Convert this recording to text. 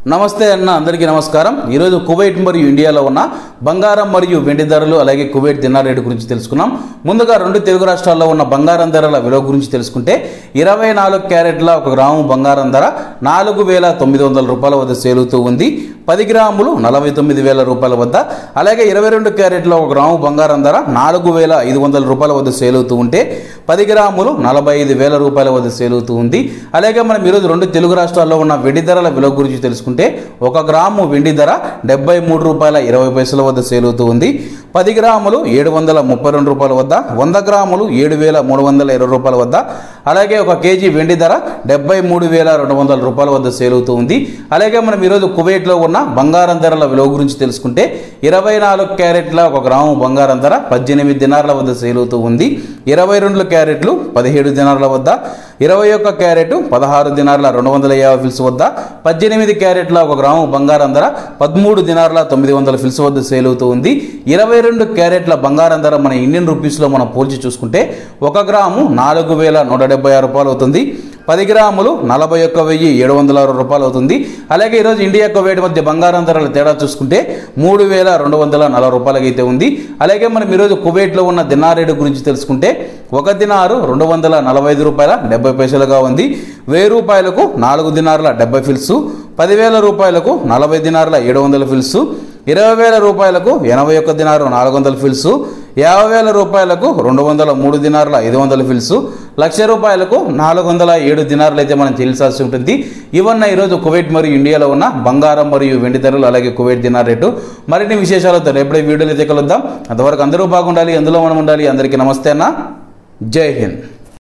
నమస్తే అన్న అందరికీ నమస్కారం ఈరోజు కువైట్ మరియు ఇండియాలో ఉన్న బంగారం మరియు వెండి ధరలు అలాగే కువైట్ దినార్ రేటు గురించి తెలుసుకున్నాం ముందుగా రెండు తెలుగు రాష్ట్రాల్లో ఉన్న బంగారం ధరల విలువ గురించి తెలుసుకుంటే ఇరవై నాలుగు క్యారెట్ల ఒక గ్రాము బంగారం ధర నాలుగు వేల తొమ్మిది వందల రూపాయల వద్ద సేలుతూ ఉంది పది గ్రాములు నలభై తొమ్మిది వేల రూపాయల వద్ద అలాగే ఇరవై రెండు క్యారెట్ల ఒక గ్రాము బంగారం ధర నాలుగు వేల ఐదు వందల రూపాయల వద్ద సేలుతూ ఉంటే పది గ్రాములు నలభై ఐదు వేల రూపాయల వద్ద సేలుతూ ఉంది అలాగే మనం ఈరోజు రెండు తెలుగు రాష్ట్రాల్లో ఉన్న వెండి ధరల విలువ గురించి తెలుసుకుంటే ఒక గ్రాము వెండి ధర డెబ్బై మూడు రూపాయల ఇరవై పైసల వద్ద సేలుతూ ఉంది పది గ్రాములు ఏడు వందల ముప్పై రెండు రూపాయల వద్ద వంద గ్రాములు ఏడు వేల మూడు వందల ఇరవై రూపాయల వద్ద అలాగే ఒక కేజీ వెండి ధర డెబ్బై మూడు వేల రెండు వందల రూపాయల వద్ద సేలుతూ ఉంది అలాగే మనం ఈరోజు కువైట్లో ఉన్న బంగారం ధరల విలువ గురించి తెలుసుకుంటే ఇరవై నాలుగు క్యారెట్ల ఒక గ్రాము బంగారం ధర పద్దెనిమిది దినార్ల వద్ద సేలుతూ ఉంది ఇరవై రెండు క్యారెట్లు పదిహేడు దినార్ల వద్ద ఇరవై ఒక్క క్యారెట్ పదహారు దినార్ల రెండు వందల యాభై ఫిల్స్ వద్ద పద్దెనిమిది క్యారెట్ల ఒక గ్రాము బంగారం ధర పదమూడు దినార్ల తొమ్మిది వందల ఫిల్స్ వద్ద సేల్ అవుతూ ఉంది ఇరవై రెండు క్యారెట్ల బంగారం ధర మన ఇండియన్ రూపీస్లో మనం పోల్చి చూసుకుంటే ఒక గ్రాము నాలుగు వేల నూట డెబ్బై ఆరు రూపాయలు అవుతుంది పది గ్రాములు నలభై ఒక్క వెయ్యి ఏడు వందల అరవై రూపాయలు అవుతుంది అలాగే ఈరోజు ఇండియా కువైట్ మధ్య బంగారం ధరల తేడా చూసుకుంటే మూడు వేల రెండు వందల నలభై రూపాయలకి అయితే ఉంది అలాగే మనం ఈరోజు కువైట్లో ఉన్న దినార్ రేటు గురించి తెలుసుకుంటే ఒక దినారు రెండు వందల నలభై ఐదు రూపాయల డెబ్బై పైసలుగా ఉంది వెయ్యి రూపాయలకు నాలుగు దినార్ల డెబ్బై ఫిల్స్ పదివేల రూపాయలకు నలభై దినార్ల ఏడు వందల ఫిల్స్ ఇరవై వేల రూపాయలకు ఎనభై ఒక్క దినారు నాలుగు వందల ఫిల్స్ యాభై వేల రూపాయలకు రెండు వందల మూడు దినార్ల ఐదు వందల ఫిల్స్ లక్ష రూపాయలకు నాలుగు వందల ఏడు దినార్లు అయితే మనం చెల్లించాల్సి ఉంటుంది ఇవన్న ఈరోజు కువైట్ మరియు ఇండియాలో ఉన్న బంగారం మరియు వెండి ధరలు అలాగే కువైట్ దినార్ రేటు మరిన్ని విశేషాలతో రేపటి వీడియోలు అయితే కలుద్దాం అంతవరకు అందరూ బాగుండాలి అందులో మనం ఉండాలి అందరికీ నమస్తే అన్న జై హింద్